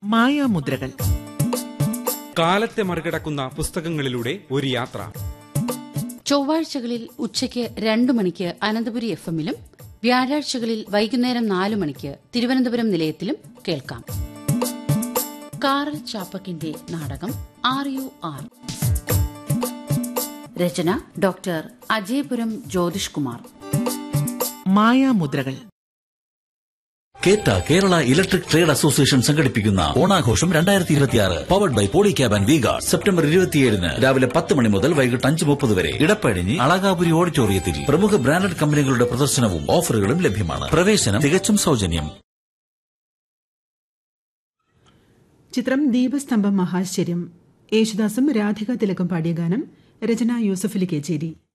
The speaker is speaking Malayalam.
മായാമുദ്രകൾ കാലത്തെ മറികടക്കുന്ന പുസ്തകങ്ങളിലൂടെ ഒരു യാത്ര ചൊവ്വാഴ്ചകളിൽ ഉച്ചയ്ക്ക് രണ്ടു മണിക്ക് അനന്തപുരി എഫ് എമ്മിലും വ്യാഴാഴ്ചകളിൽ വൈകുന്നേരം നാലു മണിക്ക് തിരുവനന്തപുരം നിലയത്തിലും കേൾക്കാം കാറൽ ചാപ്പക്കിന്റെ നാടകം ആർ യു ആർ രചന ഡോക്ടർ അജയപുരം ജ്യോതിഷ് കുമാർ മായാമുദ്രകൾ KETA Kerala electric trade association സംഘടിപ്പിക്കുന്ന ഓണാഘോഷം രണ്ടായിരത്തി ഇരുപത്തിയാറ് powered by Polycab and Viga September ഇരുപത്തിയേഴിന് രാവിലെ പത്ത് മണി മുതൽ വൈകിട്ട് അഞ്ച് മുപ്പത് വരെ ഇടപ്പഴിഞ്ഞി അളകാപുരി ഓഡിറ്റോറിയത്തിൽ പ്രമുഖ ബ്രാൻഡഡ് കമ്പനികളുടെ പ്രദർശനവും ഓഫറുകളും ലഭ്യമാണ് പ്രവേശനം തികച്ചും സൗജന്യം ചിത്രം ദീപസ്തംഭം മഹാശ്ചര്യം യേശുദാസും രാധിക തിലകം പാടിയ ഗാനം രചന യൂസഫലി കേച്ചേരി